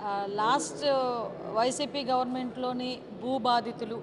ఆ, last YCP గవర్నమెంట్లోని భూ బాధితులు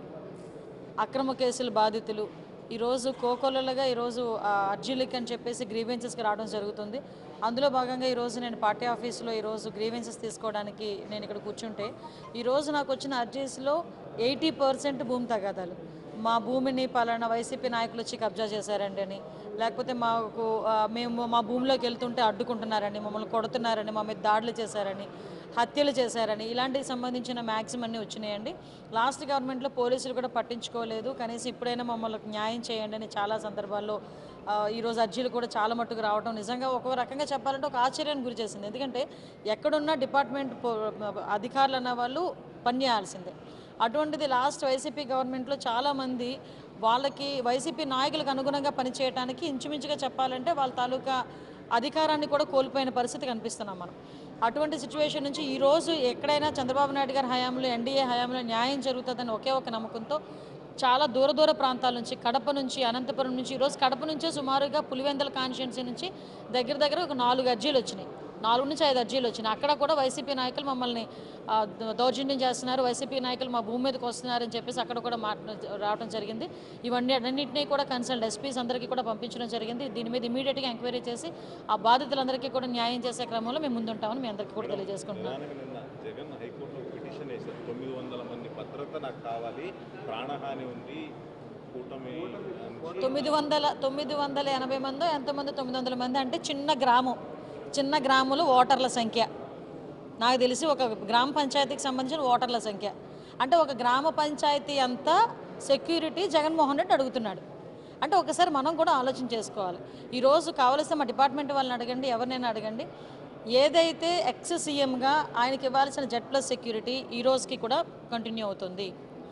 అక్రమ కేసుల బాధితులు ఈరోజు కోకొల్లలుగా ఈరోజు ఆ, అర్జీలకి అని చెప్పేసి గ్రీవెన్సెస్కి రావడం జరుగుతుంది అందులో భాగంగా ఈరోజు నేను పార్టీ ఆఫీస్లో ఈరోజు గ్రీవెన్సెస్ తీసుకోవడానికి నేను ఇక్కడ కూర్చుంటే ఈరోజు నాకు వచ్చిన అర్జీస్లో ఎయిటీ పర్సెంట్ భూమి తగాదాలు మా భూమిని పలానా వైసీపీ నాయకులు వచ్చి కబ్జా చేశారండి అని లేకపోతే మాకు ఆ, మేము మా భూమిలోకి వెళ్తుంటే అడ్డుకుంటున్నారని మమ్మల్ని కొడుతున్నారని మా మీద దాడులు చేశారని హత్యలు చేశారని ఇలాంటికి సంబంధించిన మ్యాక్సిమం అన్నీ వచ్చినాయండి లాస్ట్ గవర్నమెంట్లో పోలీసులు కూడా పట్టించుకోలేదు కనీసం ఇప్పుడైనా మమ్మల్ని న్యాయం చేయండి అని చాలా సందర్భాల్లో ఆ, ఈరోజు అర్జీలు కూడా చాలా మట్టుకు రావడం నిజంగా ఒక రకంగా చెప్పాలంటే ఒక ఆశ్చర్యానికి గురి చేసింది ఎందుకంటే ఎక్కడున్న డిపార్ట్మెంట్ పో- అధికారులు అన్న వాళ్ళు పనిచేయాల్సిందే అటువంటిది లాస్ట్ వైసీపీ గవర్నమెంట్లో చాలామంది వాళ్ళకి వైసీపీ నాయకులకు అనుగుణంగా పనిచేయడానికి ఇంచుమించుగా చెప్పాలంటే వాళ్ళ తాలూకా అధికారాన్ని కూడా కోల్పోయిన పరిస్థితి కనిపిస్తున్నాం మనం అటువంటి సిచ్యువేషన్ నుంచి ఈరోజు ఎక్కడైనా చంద్రబాబు నాయుడు గారి హయాంలో ఎన్డీఏ హయాంలో న్యాయం జరుగుతుందని ఒకే ఒక నమ్మకంతో చాలా దూర దూర ప్రాంతాల నుంచి కడప నుంచి అనంతపురం నుంచి ఈరోజు కడప నుంచే సుమారుగా పులివెందల కాన్స్టిట్యున్సీ నుంచి దగ్గర దగ్గర ఒక నాలుగు అర్జీలు వచ్చినాయి నాలుగు నుంచి ఐదు అర్జీలు వచ్చినాయి అక్కడ కూడా వైసీపీ నాయకులు మమ్మల్ని ఆ, ద- దౌర్జన్యం చేస్తున్నారు వైసీపీ నాయకులు మా భూమి మీదకి వస్తున్నారని చెప్పేసి అక్కడ కూడా మాట్లా రావడం జరిగింది ఇవన్నీ అన్నింటినీ కూడా కన్సల్ట్ ఎస్పీస్ అందరికీ కూడా పంపించడం జరిగింది దీని మీద ఇమీడియట్గా ఎంక్వైరీ చేసి ఆ బాధితులందరికీ కూడా న్యాయం చేసే క్రమంలో మేము ముందుంటామని మీ అందరికీ కూడా తెలియజేసుకుంటున్నాం ప్రధానంగా నిన్న జగన్ హైకోర్టులో ఒక పిటిషన్ వేశారు తొమ్మిది వందల మంది భద్రత నాకు కావాలి ప్రాణహాని ఉంది కూటమి నుంచి తొమ్మిది వందల తొమ్మిది వందల ఎనభై మంది ఎంతమంది తొమ్మిది వందల మంది అంటే చిన్న గ్రామం చిన్న గ్రాములు ఓటర్ల సంఖ్య నాకు తెలిసి ఒక గ్రామ పంచాయతీకి సంబంధించిన ఓటర్ల సంఖ్య అంటే ఒక గ్రామ పంచాయతీ అంతా సెక్యూరిటీ జగన్మోహన్ రెడ్డి అడుగుతున్నాడు అంటే ఒకసారి మనం కూడా ఆలోచన చేసుకోవాలి ఈరోజు కావలసిన మా డిపార్ట్మెంట్ వాళ్ళని అడగండి ఎవరినైనా అడగండి ఏదైతే ఎక్స్ సీఎంగా ఆయనకి ఇవ్వాల్సిన జెడ్ ప్లస్ సెక్యూరిటీ ఈ రోజుకి కూడా కంటిన్యూ అవుతుంది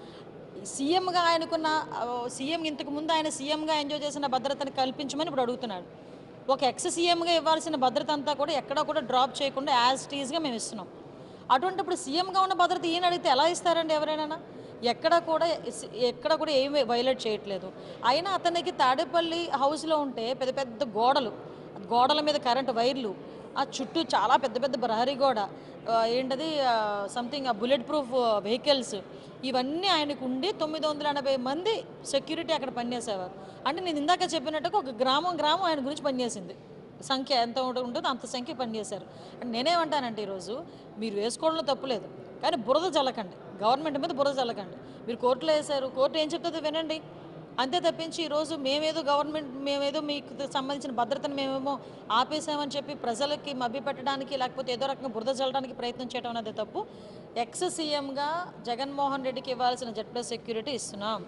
సీఎంగా ఆయనకున్న ఆ, సీఎం ఇంతకు ముందు ఆయన సీఎంగా ఎంజాయ్ చేసిన భద్రతను కల్పించమని ఇప్పుడు అడుగుతున్నాడు ఒక ఎక్స్ సీఎంగా ఇవ్వాల్సిన భద్రత అంతా కూడా ఎక్కడా కూడా డ్రాప్ చేయకుండా యాజ్ టీజ్గా మేము ఇస్తున్నాం అటువంటిప్పుడు సీఎంగా ఉన్న భద్రత ఈయన అడిగితే ఎలా ఇస్తారండి ఎవరైనా ఎక్కడ కూడా ఇస్- ఎక్కడ కూడా ఏమి వైలేట్ చేయట్లేదు అయినా అతనికి తాడేపల్లి హౌస్లో ఉంటే పెద్ద పెద్ద గోడలు గోడల మీద కరెంటు వైర్లు ఆ చుట్టూ చాలా పెద్ద పెద్ద ప్రహరీ గోడ ఆ, ఏంటది సంథింగ్ ఆ బుల్లెట్ ప్రూఫ్ వెహికల్స్ ఇవన్నీ ఆయనకు ఉండి తొమ్మిది వందల ఎనభై మంది సెక్యూరిటీ అక్కడ పనిచేసేవారు అంటే నేను ఇందాక చెప్పినట్టుగా ఒక గ్రామం గ్రామం ఆయన గురించి పనిచేసింది సంఖ్య ఎంత ఉంట- ఉంటుందో అంత సంఖ్య పనిచేశారు అంటే నేనేమంటానంటే ఈరోజు మీరు వేసుకోవడంలో తప్పులేదు కానీ బురద జల్లకండి గవర్నమెంట్ మీద బురద జల్లకండి మీరు కోర్టులో వేశారు కోర్టు ఏం చెప్తుందో వినండి అంతే తప్పించి ఈరోజు మేమేదో గవర్నమెంట్ మేమేదో మీకు సంబంధించిన భద్రతను మేమేమో ఆపేసామని చెప్పి ప్రజలకి మభ్యపెట్టడానికి లేకపోతే ఏదో రకంగా బురద చల్లడానికి ప్రయత్నం చేయడం అనేది తప్పు ఎక్స్ సీఎంగా జగన్మోహన్ రెడ్డికి ఇవ్వాల్సిన జెడ్ ప్లస్ సెక్యూరిటీ ఇస్తున్నాం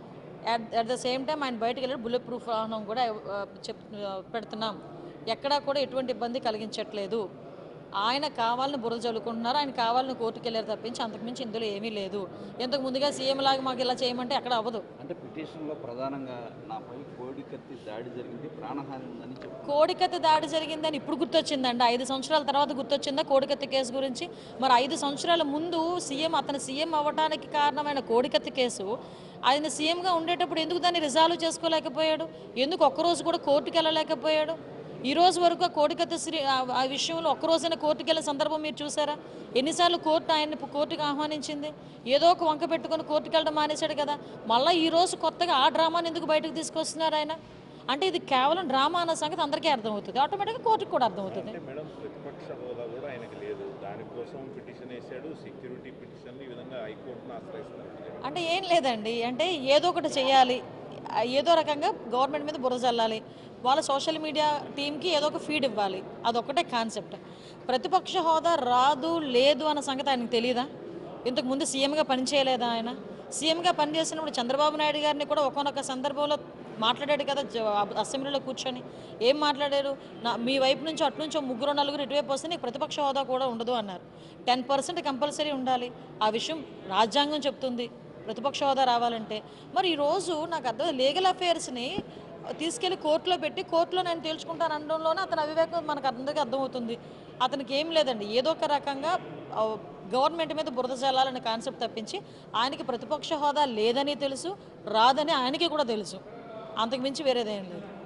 at at the same time ఆయన బయటకు వెళ్ళి బుల్లెట్ ప్రూఫ్ వాహనం కూడా ఆ, చెప్ ఆ, పెడుతున్నాం ఎక్కడా కూడా ఎటువంటి ఇబ్బంది కలిగించట్లేదు ఆయన కావాలని బురద చల్లుకుంటున్నారు ఆయన కావాలని కోర్టుకు వెళ్ళారు తప్పించి అంతకుమించి ఇందులో ఏమీ లేదు ఇంతకు ముందుగా సీఎం లాగా మాకు ఇలా చేయమంటే అక్కడ అవ్వదు అంటే పిటిషన్లో ప్రధానంగా నాపై కోడి కత్తి దాడి జరిగింది ప్రాణహాని ఉందని చెప్పారు కోడికత్తి దాడి జరిగిందని ఇప్పుడు గుర్తొచ్చిందండి ఐదు సంవత్సరాల తర్వాత గుర్తొచ్చిందా కోడికత్తి కేసు గురించి మరి ఐదు సంవత్సరాల ముందు సీఎం అతను సీఎం అవ్వడానికి కారణమైన కోడికత్తి కేసు ఆయన సీఎంగా ఉండేటప్పుడు ఎందుకు దాన్ని రిజాల్వ్ చేసుకోలేకపోయాడు ఎందుకు ఒక్కరోజు కూడా కోర్టుకు వెళ్ళలేకపోయాడు ఈ రోజు వరకు ఆ కోడికత్తి శ్రీ ఆ- ఆ విషయంలో ఒక్కరోజైనా కోర్టుకు వెళ్ళే సందర్భం మీరు చూసారా ఎన్నిసార్లు కోర్టు ఆయన్ని కోర్టుకు ఆహ్వానించింది ఏదో ఒక వంక పెట్టుకొని కోర్టుకు వెళ్ళడం మానేశాడు కదా మళ్ళీ ఈ రోజు కొత్తగా ఆ డ్రామాని ఎందుకు బయటకు తీసుకొస్తున్నారు ఆయన అంటే ఇది కేవలం డ్రామా అన్న సంగతి అందరికీ అర్థమవుతుంది ఆటోమేటిక్గా కోర్టుకు కూడా అర్థమవుతుంది అంటే మేడం ప్రతిపక్ష హోదా కూడా ఆయనకు లేదు దానికోసం పిటిషన్ వేశాడు సెక్యూరిటీ పిటిషన్ ఈ విధంగా హైకోర్టును ఆశ్రయిస్తారు అంటే ఏం లేదండి అంటే ఏదో ఒకటి చేయాలి ఆ, ఏదో రకంగా గవర్నమెంట్ మీద బురద చల్లాలి వాళ్ళ సోషల్ మీడియా టీంకి ఏదో ఒక ఫీడ్ ఇవ్వాలి అదొక్కటే కాన్సెప్ట్ ప్రతిపక్ష హోదా రాదు లేదు అన్న సంగతి ఆయనకు తెలియదా ఇంతకు ముందు సీఎంగా పనిచేయలేదా ఆయన సీఎంగా పనిచేసినప్పుడు చంద్రబాబు నాయుడు గారిని కూడా ఒకనొక సందర్భంలో మాట్లాడాడు కదా జ- అసెంబ్లీలో కూర్చొని ఏం మాట్లాడారు నా మీ వైపు నుంచి అటు నుంచి ఓ ముగ్గురు నలుగురు ఇటువైపు వస్తే నీకు ప్రతిపక్ష హోదా కూడా ఉండదు అన్నారు టెన్ పర్సెంట్ కంపల్సరీ ఉండాలి ఆ విషయం రాజ్యాంగం చెప్తుంది ప్రతిపక్ష హోదా రావాలంటే మరి ఈరోజు నాకు అర్థం లీగల్ అఫేర్స్ని తీసుకెళ్లి కోర్టులో పెట్టి కోర్టులో నేను తేల్చుకుంటాను అనడంలోనే అతని అవివేకం మనకు అందరికీ అర్థమవుతుంది అతనికి ఏం లేదండి ఏదో ఒక రకంగా ఆ, గవర్నమెంట్ మీద బురద చల్లాలనే కాన్సెప్ట్ తప్పించి ఆయనకి ప్రతిపక్ష హోదా లేదని తెలుసు రాదని ఆయనకి కూడా తెలుసు అంతకు మించి వేరేదేం లేదు